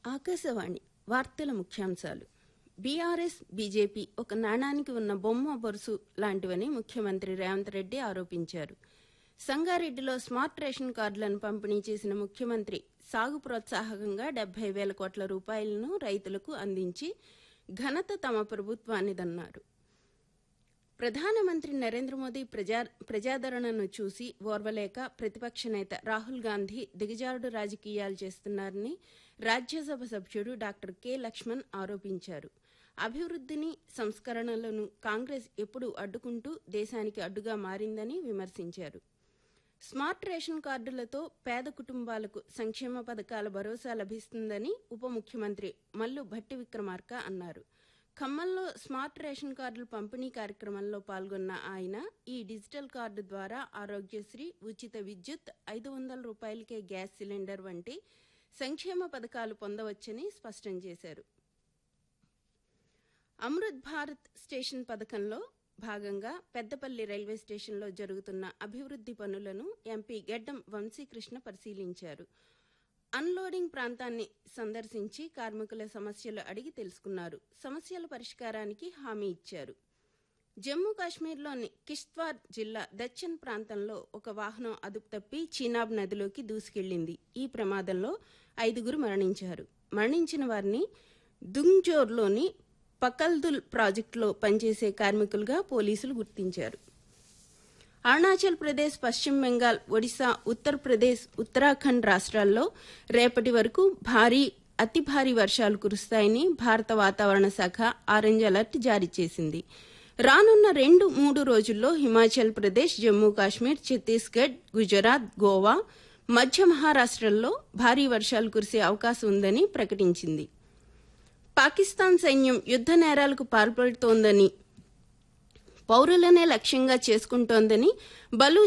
ఆకాశవాణి వార్తల ముఖ్యాంశాలు BRS BJP ఒక నాణానికి ఉన్న బొమ్మ బొరుసు లాంటివని ముఖ్యమంత్రి రేవంత్ రెడ్డి ఆరోపించారు సంగారెడ్డిలో స్మార్ట్ రేషన్ కార్డులను పంపిణీ చేసిన ముఖ్యమంత్రి సాగు ప్రోత్సాహకంగా డెబ్బై వేల కోట్ల రూపాయలను రైతులకు అందించి ఘనత తమ ప్రభుత్వానిదన్నారు ప్రధానమంత్రి నరేంద్ర మోదీ ప్రజా ప్రజాదరణను చూసి ఓర్వలేక ప్రతిపక్ష నేత రాహుల్ గాంధీ దిగజారుడు రాజకీయాలు చేస్తున్నారని రాజ్యసభ సభ్యుడు డాక్టర్ కె లక్ష్మణ్ ఆరోపించారు అభివృద్ధిని సంస్కరణలను కాంగ్రెస్ ఎప్పుడు అడ్డుకుంటూ దేశానికి అడ్డుగా మారిందని విమర్శించారు స్మార్ట్ రేషన్ కార్డులతో పేద కుటుంబాలకు సంక్షేమ పథకాల భరోసా లభిస్తుందని ఉప ముఖ్యమంత్రి మల్లు భట్టి విక్రమార్క అన్నారు ఖమ్మంలో స్మార్ట్ రేషన్ కార్డుల పంపిణీ కార్యక్రమంలో పాల్గొన్న ఆయన ఈ డిజిటల్ కార్డు ద్వారా ఆరోగ్యశ్రీ ఉచిత విద్యుత్ ఐదు వందల రూపాయలకే గ్యాస్ సిలిండర్ వంటి సంక్షేమ పథకాలు పొందవచ్చని స్పష్టం చేశారు అమృత్ భారత్ స్టేషన్ పథకంలో భాగంగా పెద్దపల్లి రైల్వే స్టేషన్లో జరుగుతున్న అభివృద్ది పనులను ఎంపీ గెడ్డం వంశీకృష్ణ పరిశీలించారు అన్లోడింగ్ ప్రాంతాన్ని సందర్శించి కార్మికుల సమస్యలు అడిగి తెలుసుకున్నారు సమస్యల పరిష్కారానికి హామీ ఇచ్చారు జమ్మూ కాశ్మీర్లోని కిష్త్వార్ జిల్లా దచ్చన్ ప్రాంతంలో ఒక వాహనం అదుపు తప్పి చీనాబ్ నదిలోకి దూసుకెళ్లింది ఈ ప్రమాదంలో ఐదుగురు మరణించారు మరణించిన వారిని దుంగ్జోర్లోని పకల్దుల్ ప్రాజెక్టులో పనిచేసే కార్మికులుగా పోలీసులు గుర్తించారు అరుణాచల్ ప్రదేశ్ పశ్చిమ బెంగాల్ ఒడిశా ఉత్తరప్రదేశ్ ఉత్తరాఖండ్ రాష్ట్రాల్లో రేపటి వరకు భారీ అతి భారీ వర్షాలు కురుస్తాయని భారత వాతావరణ శాఖ ఆరెంజ్ అలర్ట్ జారీ చేసింది రానున్న రెండు మూడు రోజుల్లో హిమాచల్ ప్రదేశ్ జమ్మూ కాశ్మీర్ ఛత్తీస్గఢ్ గుజరాత్ గోవా మధ్య మహారాష్టల్లో భారీ వర్షాలు కురిసే అవకాశం ఉందని ప్రకటించింది పాకిస్తాన్ సైన్యం యుద్ద నేరాలకు పాల్పడుతోందని పౌరులనే లక్ష్యంగా చేసుకుంటోందని బలూ